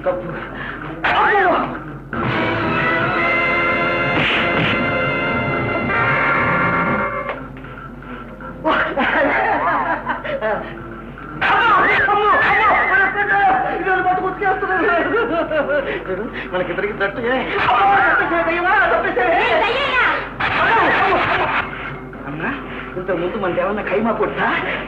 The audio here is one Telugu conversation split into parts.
తప్పు మనకిద్దరికి తట్టు అన్నా ఇంత ముందు మనది ఏమన్నా ఖైమా కొట్టా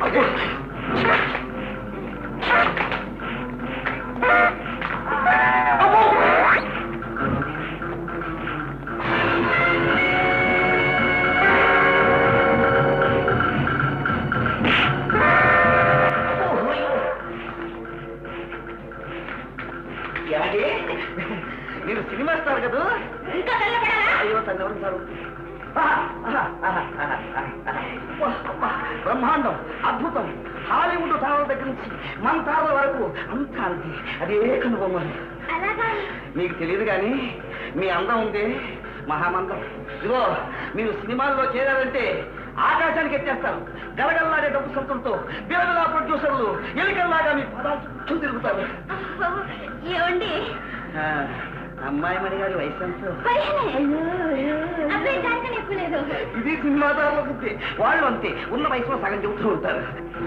ఏమండి నేను సినిమా స్టార్ కదా ఇంకా తెల్లబడాలా అయ్యో తను ఎవరు సారు బ్రహ్మాండం అద్భుతం హాలీవుడ్ తారల దగ్గర నుంచి మన తారల వరకు అంతా అంతే అదే కనుబొమ్మ అలాగా మీకు తెలియదు కానీ మీ అందం ఉంది మహామందం ఇదిగో మీరు సినిమాల్లో చేరారంటే ఆకాశానికి ఎత్తేస్తారు గలగల్లాడే డబ్బు సంతులతో బిలబిలా ప్రొడ్యూసర్లు ఎలికల్లాగా మీ పదాలు చుట్టూ తిరుగుతారు ఏమండి ఆ, అమ్మాయి మణి గారి వయసు ఎంతో? అబ్బాయి దానికన్నా ఎక్కువ లేదు ఇది సినిమాదారుల బుద్ధి వాళ్ళు అంతే ఉన్న వయసులో సగం చెబుతూ ఉంటారు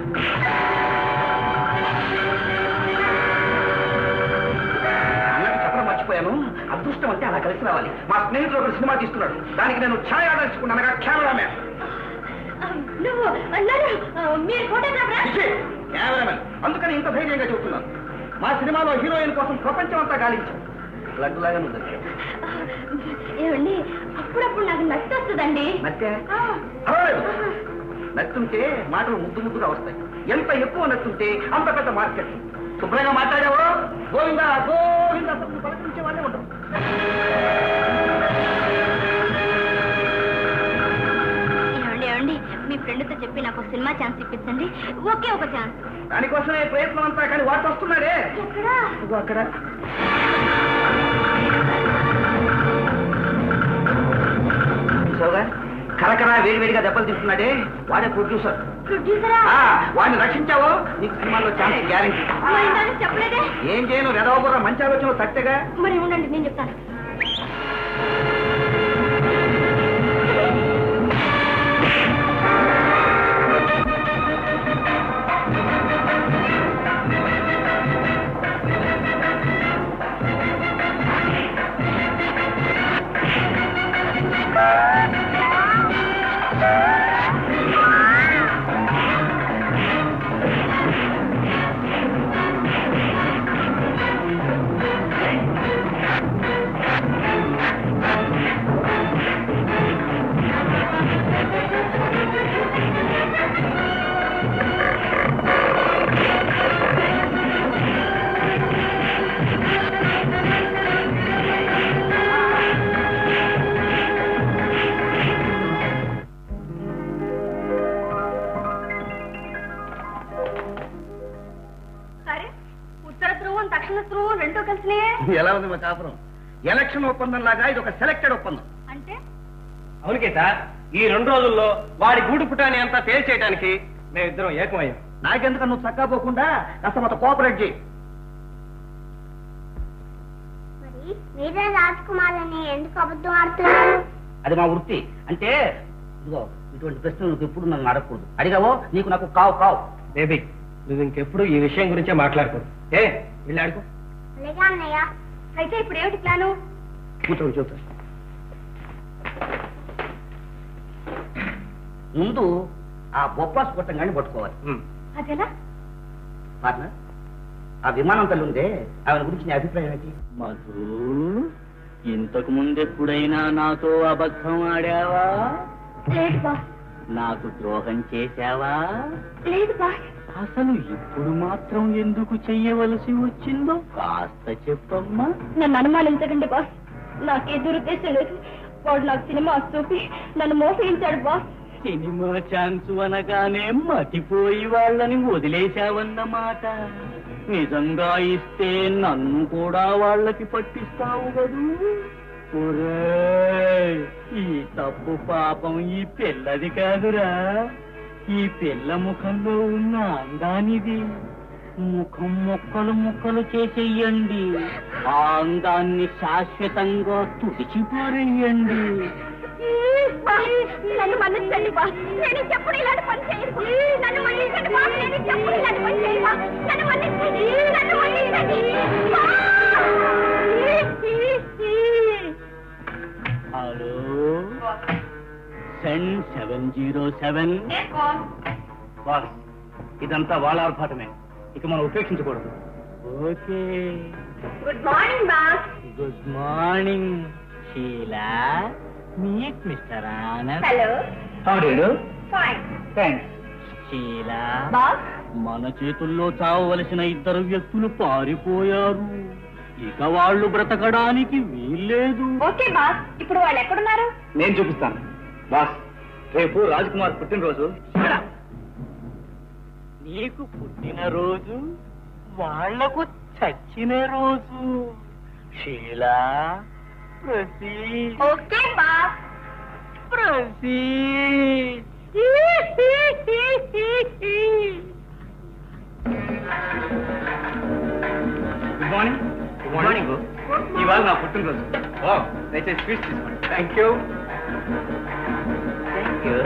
అన్నట్టు చెప్పడం మర్చిపోయాను అదృష్టం అంటే అలా కలిసి రావాలి మా స్నేహితుడు ఒకరు సినిమా తీస్తున్నాడు దానికి నేను ఛాయ్ ఆర్డర్ ఇచ్చుకున్నాను అనగా కెమెరామ్యాన్ నువ్వు అన్నారు మీరు ఫోటోగ్రాఫరా ఇచ్చే, కెమెరామెన్ అందుకని ఇంత ధైర్యంగా చెబుతున్నాను మా సినిమాలో హీరోయిన్ కోసం ప్రపంచం అంతా గాలించాం లడ్డులాగా నువ్వు దొరికావు. ఏమండి అప్పుడప్పుడు నాకు నచ్చి వస్తుందండి నచ్చే పర్వాలేదు. నచ్చుంటే మాటలు ముద్దు ముద్దుగా వస్తాయి ఎంత ఎక్కువ నచ్చుంటే అంత పెద్ద మార్కెట్ శుభ్రంగా మాట్లాడావో గోవిందా గోవిందా అసలు పలకరించే వాళ్ళే ఉంటాం ఏమండి ఏమండి మీ ఫ్రెండ్తో చెప్పి నాకు ఒక సినిమా ఛాన్స్ ఇప్పించండి ఒకే ఒక ఛాన్స్ దానికోసమే ప్రయత్నం అంతా కానీ వాటి వస్తున్నాడే ఎక్కడా ఇదిగో అక్కడ చూసావుగా? కరకర వేడివేడిగా దెబ్బలు తీస్తున్నాడే వాడే ప్రొడ్యూసర్ ప్రొడ్యూసరా ఆ, వాడిని రక్షించావో నీకు సినిమాలో ఛాన్స్ గ్యారెంటీ మరి నాకు చెప్పలేదే ఏం చేయను రెదవబుర్ర మంచి ఆలోచనలు తట్టగా మరి ఉండండి నేను చెప్తాను సరే ఉత్తర ధ్రువం దక్షిణ ధ్రువం రెండూ కలిసినాయే ఎలా ఉంది మా కాపురం ఎలక్షన్ ఒప్పందం లాగా ఇది ఒక సెలెక్టెడ్ ఒప్పందం అంటే అవును గీత ఈ రెండు రోజుల్లో వాడి గూడు పుటాని అంతా తేల్చేయడానికి మేమిద్దరం ఏకమయ్యాం నాకెందుకు నువ్వు చక్కా పోకుండా కాస్త మొత్తం కోఆపరేట్ చేయి మరి మీరే రాజ్ కుమార్ అని ఎందుకు అబద్ధం ఆడుతున్నారు అది మా వృత్తి అంటే ఇదిగో ఇటువంటి ప్రశ్నలు నువ్వు ఎప్పుడు నన్ను అడగకూడదు అడిగావో నీకు నాకు కావు కావు బేబీ నువ్వు ఇంకెప్పుడు ఈ విషయం గురించే మాట్లాడుకో ఏ వెళ్ళి ఆడుకో అలాగే అన్నయ్య అయితే ఇప్పుడు ఏమిటి ప్లాను కూర్చోండి చూద్దాం ముందు ఆ బొప్పాస్ కొట్టంగానే పట్టుకోవాలి ఉమ్. అదేలా పార్ట్నర్ ఆ విమానం తల్లి ఉందే ఆమె గురించి నీ అభిప్రాయం ఏంటి మధు ఇంతకు ముందెప్పుడైనా నాతో అబద్ధం ఆడావా లేదు బాస్ నాకు ద్రోహం చేశావా లేదు బాస్ అసలు ఇప్పుడు మాత్రం ఎందుకు చెయ్యవలసి వచ్చిందో కాస్త చెప్పమ్మా నన్ను అనుమానించకండి బాస్ నాకే దురుద్దేశం లేదు వాడు నాకు సినిమా చూపి నన్ను మోసగించాడు బాస్ సినిమా ఛాన్స్ అనగానే మతిపోయి వాళ్ళని వదిలేశావన్నమాట నిజంగా ఇస్తే నన్ను కూడా వాళ్ళకి పట్టిస్తావు కదూ ఒరేయ్, ఈ తప్పు పాపం ఈ పిల్లది కాదురా ఈ పిల్ల ముఖంలో ఉన్న అందానిది ముఖం ముక్కలు ముక్కలు చేసేయండి ఆ అందాన్ని శాశ్వతంగా తుడిచిపారేయండి నన్ను మన్నించండి బా నేను చెప్పుడు ఇలాంటి పని చేయను నన్ను మన్నించండి బా నేను చెప్పుడు ఇలాంటి పని చేయను నన్ను మన్నించండి నన్ను మన్నించండి బా! హలో సెన్ సెవెన్ జీరో సెవెన్ బాస్ ఇదంతా వాళ్ళ ఆర్భాటమే ఇక మనం ఉపేక్షించకూడదు okay good morning boss good morning Sheela meet mister Anand hello how do you do fine thanks Sheela boss మన చేతుల్లో చావవలసిన ఇద్దరు వ్యక్తులు పారిపోయారు ఇక వాళ్ళు బ్రతకడానికి వీల్లేదు ఓకే బాస్ ఇప్పుడు వాళ్ళు ఎక్కడున్నారు నేను చూపిస్తాను బాస్ రేపు రాజ్ కుమార్ పుట్టినరోజు నీకు పుట్టినరోజు వాళ్లకు చచ్చిన రోజు Sheela Prasi okay boss Prasi good morning good morning ఇవాళ నా పుట్టినరోజు ఓ దయచేసి స్వీట్స్ తీసుకోండి థ్యాంక్ యూ థ్యాంక్ యూ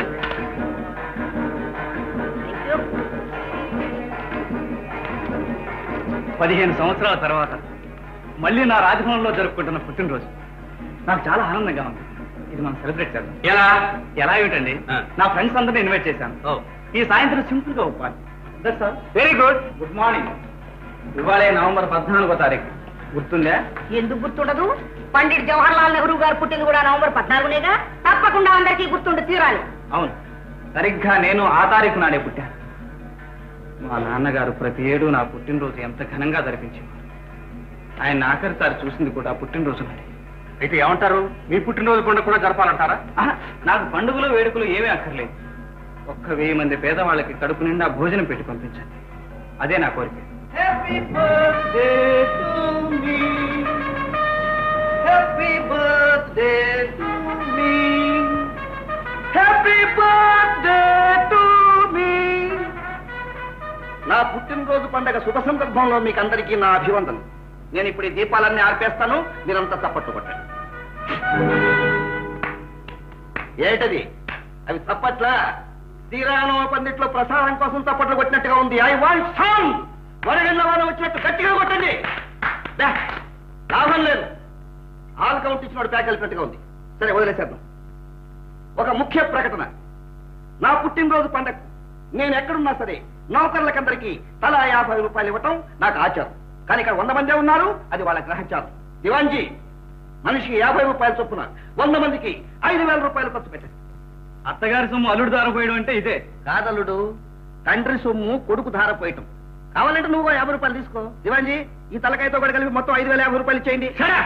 పదిహేను సంవత్సరాల తర్వాత మళ్ళీ నా రాజభవన్లో జరుపుకుంటున్న పుట్టినరోజు నాకు చాలా ఆనందంగా ఉంది ఇది మనం సెలబ్రేట్ చేద్దాం ఎలా ఎలా ఏమిటండి నా ఫ్రెండ్స్ అందరినీ ఇన్వైట్ చేశాను ఈ సాయంత్రం సింపుల్ గా ఒప్పాలి sir very good good morning ఇవాళే నవంబర్ పద్నాలుగో తారీఖు గుర్తుందా ఎందుకు గుర్తుండదు పండిట్ జవహర్ లాల్ నెహ్రూ గారు పుట్టింది కూడా నవంబర్ పద్నాలుగునేగా తప్పకుండా అందరికీ గుర్తుండి తీరాలి అవును సరిగ్గా నేను ఆ తారీఖు నాడే పుట్టాను మా నాన్నగారు ప్రతి ఏడు నా పుట్టినరోజు ఎంత ఘనంగా జరిపించేవారు ఆయన ఆఖరిసారి చూసింది కూడా పుట్టినరోజు నాడే అయితే ఏమంటారు మీ పుట్టినరోజు పండుగ కూడా జరపాలంటారా నాకు పండుగలు వేడుకలు ఏమీ అక్కర్లేదు ఒక్క వెయ్యి మంది పేదవాళ్ళకి కడుపు నిండా భోజనం పెట్టి పంపించండి అదే నా కోరిక happy birthday to me happy birthday to me happy birthday to me నా పుట్టినరోజు పండగ శుభ సందర్భంలో మీకు అందరికీ నా అభివందనం నేను ఇప్పుడు ఈ దీపాలన్నీ ఆర్పేస్తాను మీరంతా తప్పట్టు కొట్టండి ఏటది అవి తప్పట్ల శ్రీరామ పందిట్లో ప్రసాదం కోసం తప్పట్లు కొట్టినట్టుగా ఉంది ఐ వాంట్ సౌండ్ వరగండ్ల వాన వచ్చినట్టు గట్టిగా కొట్టండి దా, లాభం లేదు ఆల్ కౌంట్ ఇచ్చినోడు ప్యాక్ కలిపినట్టుగా ఉంది సరే వదిలేసేద్దాం ఒక ముఖ్య ప్రకటన నా పుట్టినరోజు పండగ నేను ఎక్కడున్నా సరే నౌకర్లకందరికీ తలా యాభై రూపాయలు ఇవ్వటం నాకు ఆచారం కానీ ఇక్కడ వంద మందే ఉన్నారు అది వాళ్ళ గ్రహచారం దివాన్జీ మనిషికి యాభై రూపాయలు చొప్పున వంద మందికి ఐదు వేల రూపాయలు ఖర్చు పెట్టండి అత్తగారి సొమ్ము అల్లుడు దారపోయడం అంటే ఇదే కాదల్లుడు తండ్రి సొమ్ము కొడుకు ధార పోయటం కావాలంటే నువ్వు ఓ యాభై రూపాయలు తీసుకో దివాన్జీ ఈ తలకాయతో కూడా కలిపి మొత్తం ఐదు వేల యాభై రూపాయలు ఇచ్చేయండి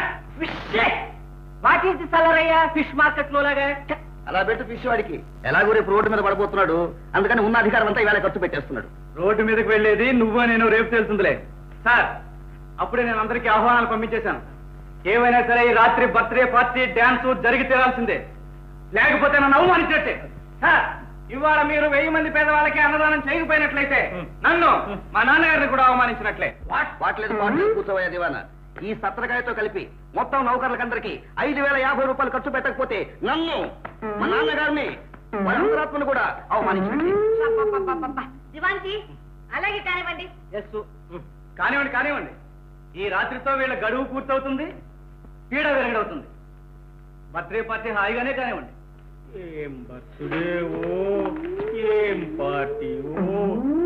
వాట్ ఈస్ ది సలరయ్య ఫిష్ మార్కెట్ లో లాగా అలా పెట్టు ఫిష్ వాడికి ఎలాగో రేపు రోడ్డు మీద పడబోతున్నాడు అందుకని ఉన్న అధికారం అంతా ఇవాళ ఖర్చు పెట్టేస్తున్నాడు రోడ్డు మీదకి వెళ్ళేది నువ్వు నేను రేపు తెలుస్తుందిలే సార్ అప్పుడే నేను అందరికీ ఆహ్వానాలు పంపించేశాను ఏమైనా సరే ఈ రాత్రి బర్త్డే పార్టీ డాన్స్ జరిగి తీరాల్సిందే లేకపోతే నన్ను అవమానించట్టే సార్ ఇవాళ మీరు వెయ్యి మంది పేదవాళ్ళకి అన్నదానం చేయకపోయినట్లయితే నన్ను మా నాన్నగారిని కూడా అవమానించినట్లే వాట్లేదు వాట్లేదు కూర్చోవయ్యా దివాన ఈ సత్రకాయతో కలిపి మొత్తం నౌకర్లకందరికి ఐదు వేల యాభై రూపాయలు ఖర్చు పెట్టకపోతే నన్ను మా నాన్నగారిని వాళ్ళ అంతరాత్మను కూడా అవమానించండి దివాన్జీ అలాగే కానివ్వండి ఎస్ కానివ్వండి కానివ్వండి ఈ రాత్రితో వీళ్ళ గడువు పూర్తవుతుంది పీడ విరగడవుతుంది బర్త్డే పార్టీ హాయిగానే కానివ్వండి ఏం బర్త్డే ఓ ఏం పార్టీ ఓ